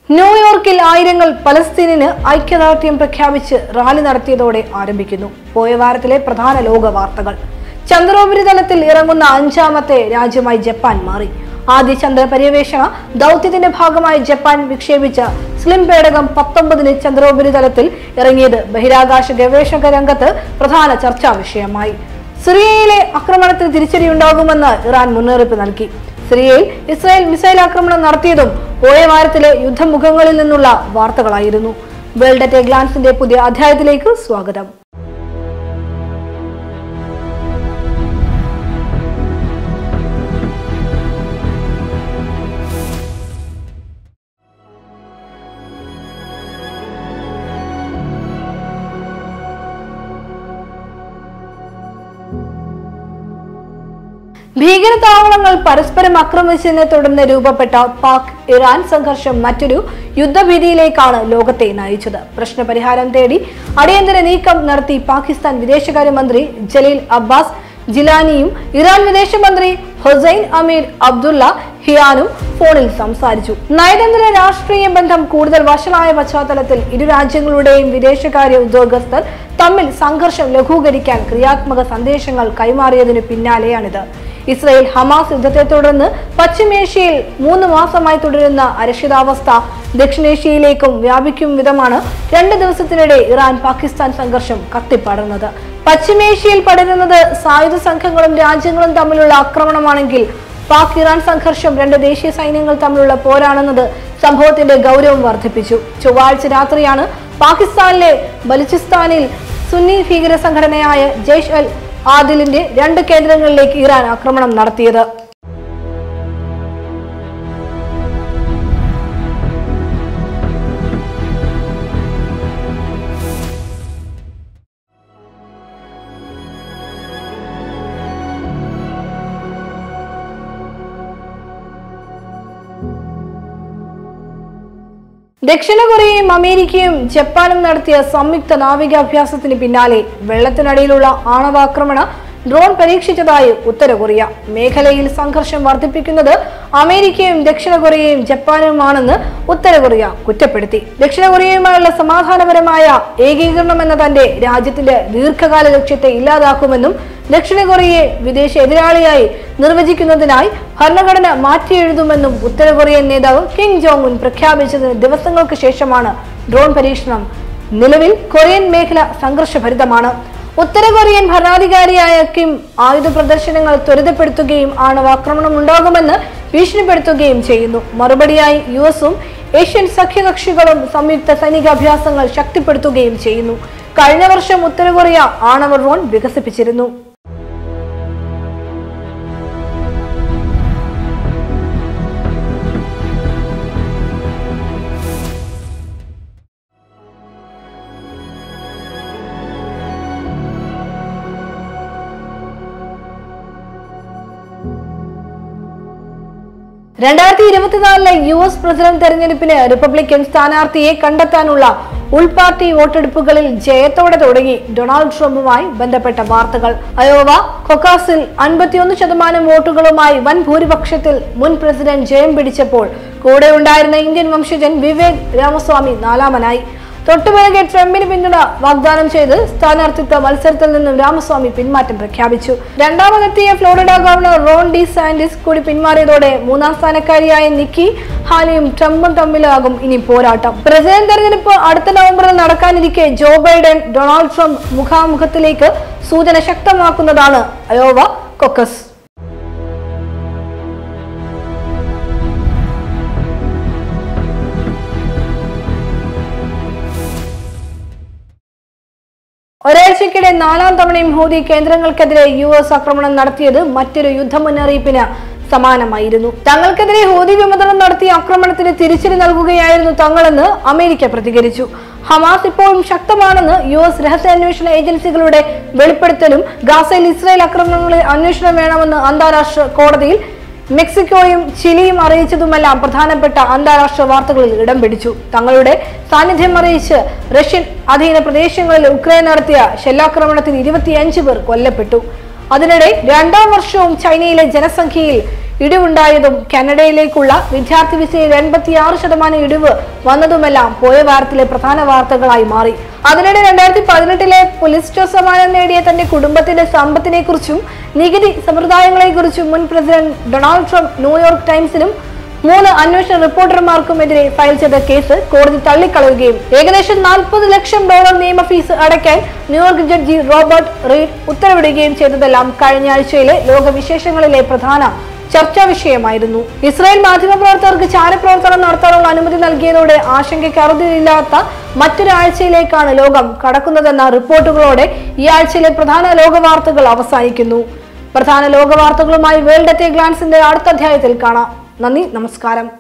ന്യൂയോർക്കിൽ ആയിരങ്ങൾ പലസ്തീനിന് ഐക്യദാർഢ്യം പ്രഖ്യാപിച്ച് റാലി നടത്തിയതോടെ ആരംഭിക്കുന്നു പോയ വാരത്തിലെ പ്രധാന ലോക വാർത്തകൾ ചന്ദ്രോപരിതലത്തിൽ ഇറങ്ങുന്ന അഞ്ചാമത്തെ രാജ്യമായി ജപ്പാൻ മാറി ആദ്യ ചന്ദ്ര പര്യവേഷണ ദൗത്യത്തിന്റെ ഭാഗമായി ജപ്പാൻ വിക്ഷേപിച്ച സ്ലിം പേടകം പത്തൊമ്പതിന് ചന്ദ്രോപരിതലത്തിൽ ഇറങ്ങിയത് ബഹിരാകാശ ഗവേഷക രംഗത്ത് പ്രധാന ചർച്ചാ വിഷയമായി സിറിയയിലെ ആക്രമണത്തിന് തിരിച്ചടിയുണ്ടാകുമെന്ന് ഇറാൻ മുന്നറിയിപ്പ് നൽകി സിറിയയിൽ ഇസ്രായേൽ മിസൈൽ ആക്രമണം നടത്തിയതും പോയ വാരത്തിലെ യുദ്ധമുഖങ്ങളിൽ നിന്നുള്ള വാർത്തകളായിരുന്നു വേൾഡ് അറ്റ് എ ഗ്ലാൻസിന്റെ പുതിയ അധ്യായത്തിലേക്ക് സ്വാഗതം ഭീകരതാവളങ്ങൾ പരസ്പരം ആക്രമിച്ചതിനെ തുടർന്ന് രൂപപ്പെട്ട പാക് ഇറാൻ സംഘർഷം മറ്റൊരു യുദ്ധഭീതിയിലേക്കാണ് ലോകത്തെ നയിച്ചത് പ്രശ്നപരിഹാരം തേടി അടിയന്തര നീക്കം നടത്തി പാകിസ്ഥാൻ വിദേശകാര്യമന്ത്രി ജലീൽ അബ്ബാസ് ജിലാനിയും ഇറാൻ വിദേശമന്ത്രി ഹുസൈൻ അമീർ അബ്ദുള്ള ഹിയാനും ഫോണിൽ സംസാരിച്ചു നയതന്ത്ര രാഷ്ട്രീയ ബന്ധം കൂടുതൽ വഷളായ പശ്ചാത്തലത്തിൽ ഇരു രാജ്യങ്ങളുടെയും വിദേശകാര്യ ഉദ്യോഗസ്ഥർ തമ്മിൽ സംഘർഷം ലഘൂകരിക്കാൻ ക്രിയാത്മക സന്ദേശങ്ങൾ കൈമാറിയതിനു പിന്നാലെയാണിത് ഇസ്രയേൽ ഹമാസ് യുദ്ധത്തെ തുടർന്ന് പശ്ചിമേഷ്യയിൽ മൂന്ന് മാസമായി തുടരുന്ന അരക്ഷിതാവസ്ഥ ദക്ഷിണേഷ്യയിലേക്കും വ്യാപിക്കും വിധമാണ് രണ്ട് ദിവസത്തിനിടെ ഇറാൻ പാകിസ്ഥാൻ സംഘർഷം കത്തിപ്പടർന്നത് പശ്ചിമേഷ്യയിൽ പടരുന്നത് സായുധ സംഘങ്ങളും രാജ്യങ്ങളും തമ്മിലുള്ള ആക്രമണമാണെങ്കിൽ പാക് ഇറാൻ സംഘർഷം രണ്ട് ദേശീയ സൈന്യങ്ങൾ തമ്മിലുള്ള പോരാണെന്നത് സംഭവത്തിന്റെ ഗൗരവം വർദ്ധിപ്പിച്ചു ചൊവ്വാഴ്ച രാത്രിയാണ് പാകിസ്ഥാനിലെ ബലുചിസ്ഥാനിൽ സുന്നി ഭീകര സംഘടനയായ ജയ്ഷ് അൽ ആദിലിന്റെ രണ്ട് കേന്ദ്രങ്ങളിലേക്ക് ഇറാൻ ആക്രമണം നടത്തിയത് ദക്ഷിണ കൊറിയയും അമേരിക്കയും ജപ്പാനും നടത്തിയ സംയുക്ത നാവികാഭ്യാസത്തിന് പിന്നാലെ വെള്ളത്തിനടിയിലുള്ള ആണവാക്രമണ ഡ്രോൺ പരീക്ഷിച്ചതായി ഉത്തര കൊറിയ മേഖലയിൽ സംഘർഷം വർദ്ധിപ്പിക്കുന്നത് അമേരിക്കയും ദക്ഷിണ കൊറിയയും ജപ്പാനുമാണെന്ന് ഉത്തര കൊറിയ കുറ്റപ്പെടുത്തി ദക്ഷിണ കൊറിയയുമായുള്ള സമാധാനപരമായ ഏകീകരണം എന്ന തന്റെ രാജ്യത്തിന്റെ ദീർഘകാല ലക്ഷ്യത്തെ ഇല്ലാതാക്കുമെന്നും ദക്ഷിണ കൊറിയയെ വിദേശ എതിരാളിയായി നിർവചിക്കുന്നതിനായി ഭരണഘടന മാറ്റിയെഴുതുമെന്നും ഉത്തര കൊറിയൻ നേതാവ് കിം ജോങ് ഉൻ പ്രഖ്യാപിച്ചതിന് ദിവസങ്ങൾക്ക് ശേഷമാണ് ഡ്രോൺ പരീക്ഷണം നിലവിൽ കൊറിയൻ മേഖല സംഘർഷഭരിതമാണ് ഉത്തര കൊറിയൻ ഭരണാധികാരിയായ കിം ആയുധ പ്രദർശനങ്ങൾ ത്വരിതപ്പെടുത്തുകയും ആണവാക്രമണം ഉണ്ടാകുമെന്ന് ഭീഷണിപ്പെടുത്തുകയും ചെയ്യുന്നു മറുപടിയായി യു എസും ഏഷ്യൻ സഖ്യകക്ഷികളും സംയുക്ത സൈനികാഭ്യാസങ്ങൾ ശക്തിപ്പെടുത്തുകയും ചെയ്യുന്നു കഴിഞ്ഞ വർഷം ഉത്തര കൊറിയ ആണവ ഡ്രോൺ വികസിപ്പിച്ചിരുന്നു രണ്ടായിരത്തി ഇരുപത്തിനാലിലെ യു എസ് പ്രസിഡന്റ് തെരഞ്ഞെടുപ്പിന് റിപ്പബ്ലിക്കൻ സ്ഥാനാർത്ഥിയെ കണ്ടെത്താനുള്ള ഉൾപാർട്ടി വോട്ടെടുപ്പുകളിൽ ജയത്തോടെ തുടങ്ങി ഡൊണാൾഡ് ട്രംപുമായി ബന്ധപ്പെട്ട വാർത്തകൾ അയോവ കൊക്കാസിൽ അൻപത്തിയൊന്ന് ശതമാനം വോട്ടുകളുമായി വൻ ഭൂരിപക്ഷത്തിൽ മുൻ പ്രസിഡന്റ് ജയം പിടിച്ചപ്പോൾ കൂടെ ഉണ്ടായിരുന്ന ഇന്ത്യൻ വംശജൻ വിവേക് രാമസ്വാമി നാലാമനായി തൊട്ടുപിറകെ ട്രംപിന് പിന്തുണ വാഗ്ദാനം ചെയ്ത് സ്ഥാനാർത്ഥിത്വ മത്സരത്തിൽ നിന്നും രാമസ്വാമി പിന്മാറ്റം പ്രഖ്യാപിച്ചു രണ്ടാമതെത്തിയ Florida governor Ron DeSantis കൂടി പിന്മാറിയതോടെ മൂന്നാം സ്ഥാനക്കാരിയായ നിക്കി ഹാലിയും ട്രംപും തമ്മിലാകും ഇനി പോരാട്ടം പ്രസിഡന്റ് തെരഞ്ഞെടുപ്പ് അടുത്ത നവംബറിൽ നടക്കാനിരിക്കെ ജോ ബൈഡൻ ഡൊണാൾഡ് ട്രംപ് മുഖാമുഖത്തിലേക്ക് സൂചന ശക്തമാക്കുന്നതാണ് അയോവ കൊക്കസ് ഒരാഴ്ചക്കിടെ നാലാം തവണയും ഹൂതി കേന്ദ്രങ്ങൾക്കെതിരെ യു എസ് ആക്രമണം നടത്തിയത് മറ്റൊരു യുദ്ധ മുന്നറിയിപ്പിന് സമാനമായിരുന്നു തങ്ങൾക്കെതിരെ ഹൂതി വിമതനം നടത്തിയ ആക്രമണത്തിന് തിരിച്ചടി നൽകുകയായിരുന്നു തങ്ങളെന്ന് അമേരിക്ക പ്രതികരിച്ചു ഹമാസ് ഇപ്പോഴും ശക്തമാണെന്ന് യു എസ് രഹസ്യാന്വേഷണ ഏജൻസികളുടെ വെളിപ്പെടുത്തലും ഗാസയിൽ ഇസ്രായേൽ ആക്രമണങ്ങളിൽ അന്വേഷണം വേണമെന്ന് അന്താരാഷ്ട്ര കോടതിയിൽ മെക്സിക്കോയും ചിലിയും അറിയിച്ചതുമെല്ലാം പ്രധാനപ്പെട്ട അന്താരാഷ്ട്ര വാർത്തകളിൽ ഇടം പിടിച്ചു തങ്ങളുടെ സാന്നിധ്യം അറിയിച്ച് റഷ്യൻ അധീന പ്രദേശങ്ങളിൽ ഉക്രൈൻ നടത്തിയ ഷെല്ലാക്രമണത്തിൽ ഇരുപത്തിയഞ്ച് പേർ കൊല്ലപ്പെട്ടു അതിനിടെ രണ്ടാം വർഷവും ചൈനയിലെ ജനസംഖ്യയിൽ ഇടിവുണ്ടായതും കാനഡയിലേക്കുള്ള വിദ്യാർത്ഥി വിസയിൽ എൺപത്തിയാറ് ശതമാനം ഇടിവ് വന്നതുമെല്ലാം പോയ വാരത്തിലെ പ്രധാന വാർത്തകളായി മാറി അതിനിടെ രണ്ടായിരത്തി പതിനെട്ടിലെ പുലിസ്റ്റർ സമ്മാനം നേടിയ തന്റെ കുടുംബത്തിന്റെ സമ്പത്തിനെ കുറിച്ചും നികുതി സമ്പ്രദായങ്ങളെക്കുറിച്ചും മുൻ പ്രസിഡന്റ് ഡൊണാൾഡ് ട്രംപ് ന്യൂയോർക്ക് ടൈംസിനും മൂന്ന് അന്വേഷണ റിപ്പോർട്ടർമാർക്കുമെതിരെ ഫയൽ ചെയ്ത കേസ് കോടതി തള്ളിക്കളയുകയും ഏകദേശം നാൽപ്പത് ലക്ഷം ഡോളർ നിയമ ഫീസ് അടയ്ക്കാൻ ന്യൂയോർക്ക് ജഡ്ജി റോബർട്ട് റീഡ് ഉത്തരവിടുകയും ചെയ്തതെല്ലാം കഴിഞ്ഞ ആഴ്ചയിലെ ലോകവിശേഷങ്ങളിലെ പ്രധാന ചർച്ചാ വിഷയമായിരുന്നു ഇസ്രായേൽ മാധ്യമപ്രവർത്തകർക്ക് ചാരപ്രവർത്തനം നടത്താനുള്ള അനുമതി നൽകിയതോടെ ആശങ്കയ്ക്ക് അറുതിയില്ലാത്ത മറ്റൊരാഴ്ചയിലേക്കാണ് ലോകം കടക്കുന്നതെന്ന റിപ്പോർട്ടുകളോടെ ഈ ആഴ്ചയിലെ പ്രധാന ലോക വാർത്തകൾ അവസാനിക്കുന്നു പ്രധാന ലോക വാർത്തകളുമായി വേൾഡ് അറ്റ് ഗ്ലാൻസിന്റെ അടുത്ത അധ്യായത്തിൽ കാണാം നന്ദി നമസ്കാരം